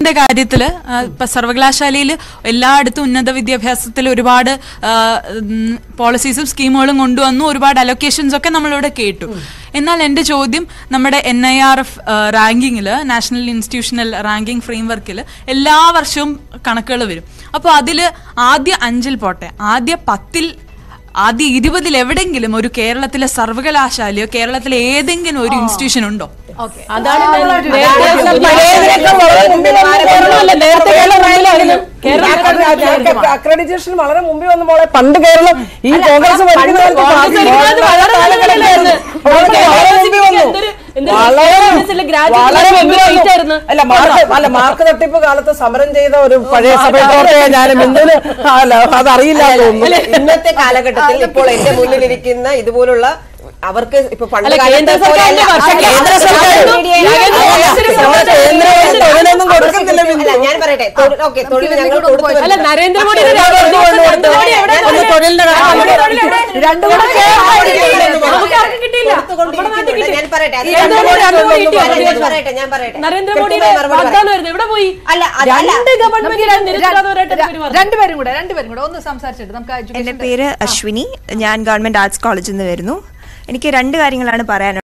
ന്റെ കാര്യത്തില് ആ, ഇപ്പൊ സർവകലാശാലയിൽ എല്ലായിടത്തും ഉന്നത വിദ്യാഭ്യാസത്തിൽ ഒരുപാട് പോളിസീസും സ്കീമുകളും കൊണ്ടുവന്നു ഒരുപാട് അലൊക്കേഷൻസ് ഒക്കെ നമ്മളിവിടെ കേട്ടു എന്നാൽ എൻ്റെ ചോദ്യം നമ്മുടെ എൻ ഐ ആർ എഫ് റാങ്കിങ്ങിൽ നാഷണൽ ഇൻസ്റ്റിറ്റ്യൂഷണൽ റാങ്കിങ് ഫ്രെയിംവർക്കിൽ എല്ലാ വർഷവും കണക്കുകൾ വരും അപ്പോൾ അതിൽ ആദ്യ അഞ്ചിൽ പോട്ടെ ആദ്യ പത്തിൽ ആദ്യ ഇരുപതിൽ എവിടെങ്കിലും ഒരു കേരളത്തിലെ സർവകലാശാലയോ കേരളത്തിലെ ഏതെങ്കിലും ഒരു ഇൻസ്റ്റിറ്റ്യൂഷൻ ഉണ്ടോ അതാണ് ഞാൻ പഴയതിനേക്കാൾ വളരെ മുമ്പിൽ വന്നു കേരളമല്ല, നേരത്തെ കേരളം മുമ്പിലായിരുന്നു. കേരളം അക്രഡിറ്റേഷൻ വളരെ മുമ്പിൽ വന്ന മോളെ പണ്ട് കേരളം ഈ കോൺഗ്രസ് ഭരിക്കുന്നവർക്ക് കോൺഗ്രസ് ബാക്കി ഭരിക്കുന്നത് വളരെ നല്ല നിലയിലായിരുന്നു. അവർക്ക് വളരെ മുമ്പിൽ വന്നു എന്തൊരു- എന്തൊരു വളരെ കോൺഗ്രസിലെ graduate വളരെ മുമ്പിൽ rate വന്നു ആയിരുന്നു. അല്ല മാർക്ക് അല്ല മാർക്ക് തട്ടിപ്പ് കാലത്ത് സമരം ചെയ്ത ഒരു പഴയ സഭയോട്ടെ ഞാൻ എന്തിന് അല്ല അതറിയില്ല തോന്നുന്നു ഇന്നത്തെ കാലഘട്ടത്തിൽ ഇപ്പോൾ എന്റെ മുന്നിലിരിക്കുന്ന ഇതുപോലുള്ള അവർക്ക് ഇപ്പൊ പണ്ട് അല്ല, കാലത്തെ കേന്ദ്ര പോലെയല്ല. സർക്കാരിന്റെ വർഷം- കേന്ദ്ര സർക്കാർ കേന്ദ്ര നമ്മുടെ കേന്ദ്രത്തിൽ തൊഴിലൊന്നും കൊടുക്കുന്നില്ല അല്ല ഞാൻ പറയട്ടെ തൊഴിൽ ഓക്കെ തൊഴിൽ ഞങ്ങൾ കൊടുത്തു അല്ല വരുന്നു. നരേന്ദ്രമോദിയുടെ പക്ഷേ രാജ്യം തൊഴിൽ കൊടുത്തു. നരേന്ദ്രമോദി എവിടെ ഒന്ന് തൊഴിലിന്റെ കാര്യം രണ്ടും കൂടെ നമുക്ക് ആർക്കും കിട്ടിയില്ല നമ്മുടെ നാട്ടിൽ കൊടുത്തുകൊണ്ടിരിക്കുന്നുണ്ട്. കിട്ടി. ഞാൻ പറയട്ടെ അത് നരേന്ദ്രമോദി രണ്ടും കൂടി കിട്ടിയോ? അല്ല, ഞാൻ പറയട്ടെ ഞാൻ പറയട്ടെ നരേന്ദ്രമോദിയുടെ കൃത്യമായ മറുപടി പറയാം. വാഗ്ദാനമായിരുന്നു എവിടെ പോയി അല്ല, അത് അല്ല. രണ്ട് ഗവൺമെന്റ് നിരന്തരമായിട്ട് പെരുമാറി. രണ്ടുപേരും കൂടെ രണ്ടുപേരും കൂടെ ഒന്ന് സംസാരിച്ചിട്ട് നമുക്ക് എൻ്റെ education- പേര് അശ്വിനി ഞാൻ ഗവൺമെന്റ് ആർട്സ് കോളേജിൽ നിന്ന് വരുന്നു എനിക്ക് രണ്ട് കാര്യങ്ങളാണ് പറയാനുള്ളത്